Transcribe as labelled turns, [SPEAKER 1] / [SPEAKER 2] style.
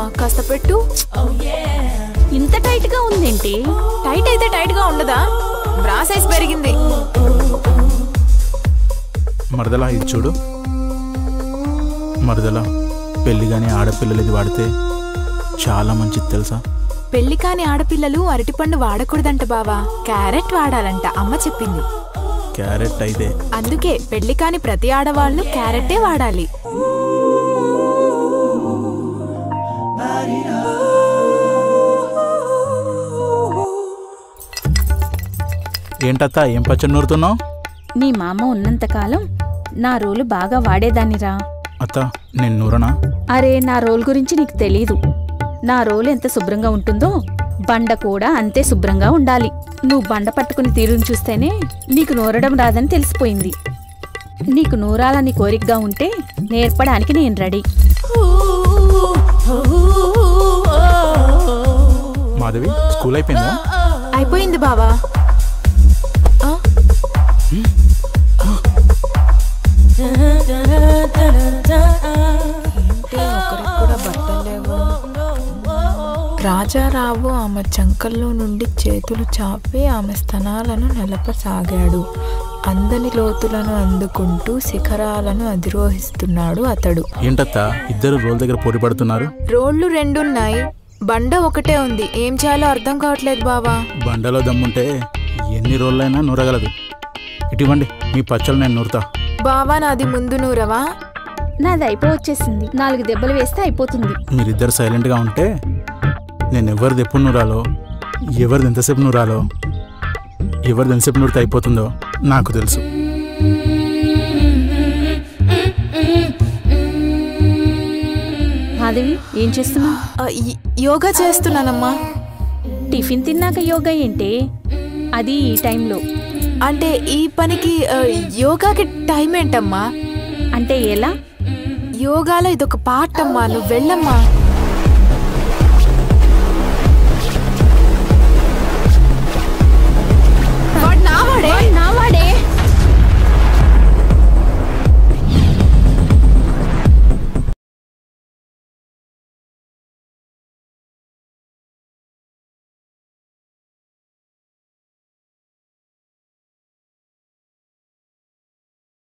[SPEAKER 1] కాస్త పెట్టు
[SPEAKER 2] ఇంత టైట్ గా ఉందేంటి
[SPEAKER 1] టైట్ అయితే టైట్ గా ఉండదా బ్రా సైజ్ పెరిగింది
[SPEAKER 3] మరదలా ఇది చూడు మరదలా పెళ్లి కానీ ఆడపిల్లలు ఇది వాడితే చాలా మంచిది తెలుసా
[SPEAKER 1] పెళ్లి కాని ఆడపిల్లలు అరటిపండు వాడకూడదంట బావా క్యారెట్ వాడాలంట అమ్మ చెప్పింది
[SPEAKER 3] క్యారెట్ అయితే
[SPEAKER 1] అందుకే పెళ్లి కాని ప్రతి ఆడవాళ్ళు క్యారెట్టే వాడాలి
[SPEAKER 3] ఏంటత్తా ఏం పచ్చడి నూరుతున్నావు
[SPEAKER 2] నీ మామ ఉన్నంతకాలం నా రోలు బాగా వాడేదాన్నిరా
[SPEAKER 3] అత్త నేను నూరనా
[SPEAKER 2] అరే నా రోల్ గురించి నీకు తెలీదు నా రోలు ఎంత శుభ్రంగా ఉంటుందో బండ కూడా అంతే శుభ్రంగా ఉండాలి నువ్వు బండ పట్టుకుని తీరుని చూస్తేనే నీకు నూరడం రాదని తెలిసిపోయింది నీకు నూరాలని కోరికగా ఉంటే నేర్పడానికి నేను రెడీ
[SPEAKER 3] మాధవి స్కూల్ అయిపోయిందా
[SPEAKER 1] అయిపోయింది బావా ఆ? ఏంటి ఒకరికి కూడా బట్టలు లేవు? రాజారావు ఆమె చంకల్లో నుండి చేతులు చాపి ఆమె స్తనాలను నిలపసాగాడు అందని లోతులను అందుకుంటూ శిఖరాలను అధిరోహిస్తున్నాడు అతడు
[SPEAKER 3] ఏంటత్తా ఇద్దరు రోల్ దగ్గర పోటీ పడుతున్నారు
[SPEAKER 1] రోడ్లు రెండున్నాయి బండ ఒకటే ఉంది ఏం చేయాలో అర్థం కావట్లేదు బావా
[SPEAKER 3] బండలో దమ్ముంటే ఎన్ని రోజులైనా నూరగలదు ఇటువంటి మీ పచ్చళ్ళు నేను నూరుతా
[SPEAKER 1] బావా నాది ముందు నూరవా
[SPEAKER 2] నాది అయిపో వచ్చేసింది నాలుగు దెబ్బలు వేస్తే అయిపోతుంది
[SPEAKER 3] మీరిద్దరు సైలెంట్గా ఉంటే నేను ఎవరిది ఎప్పుడు నూరాలో ఎవరిది ఎంతసేపు నూరాలో ఎవరిది ఎంతసేపు నూరితే అయిపోతుందో నాకు తెలుసు
[SPEAKER 2] మాధవి ఏం చేస్తున్నావు
[SPEAKER 1] ఆ, ఈ- యోగా చేస్తున్నానమ్మా
[SPEAKER 2] టిఫిన్ తిన్నాక యోగా ఏంటి అది ఈ టైంలో
[SPEAKER 1] అంటే ఈ పనికి ఆ, యోగాకి టైం ఏంటమ్మా
[SPEAKER 2] అంటే ఎలా
[SPEAKER 1] యోగాలో ఇదొక పార్ట్ అమ్మా నువ్వు వెళ్ళమ్మా వాడు నా వాడే.